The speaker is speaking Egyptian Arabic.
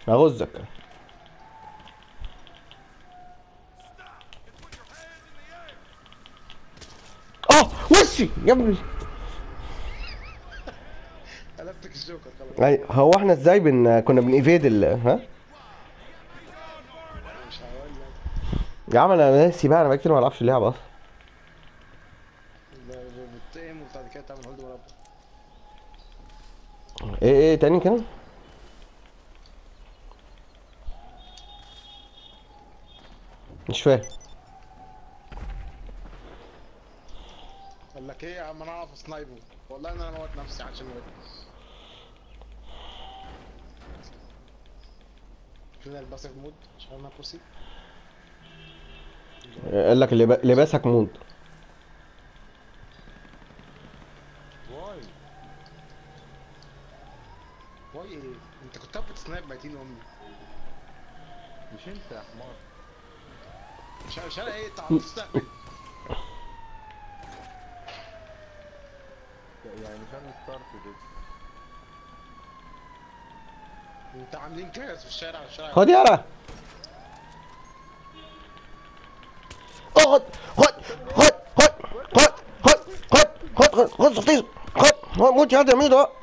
هغزك اه وشي يا ابني قلبتك الجوكر خلاص أي هو احنا ازاي بن كنا بنيفيد ال ها مش هقول لك يا عم انا ناسي بقى انا بقى كتير ما العبش اللعبه اصلا ب- ب- بتقيم وبعد كده تعمل هولد مربع ايه ايه تاني كده مش فاهم قال لك ايه يا عم انا اعرف سنايبه والله ان انا موت نفسي عشان موت فين الباسيف مود عشان انا بوسي قال لك لب- لباسك مود واي واي ايه انت كنت بتسنايب ميتين امي مش انت يا حمار عشان عشان ايه انت بتستقبل يعني مش انا ستارت كده انت عاملين كاس في الشارع الشارع خد يلا اقعد خد خد خد خد خد خد خد خد خد خد خد خد موت يا ده مين ده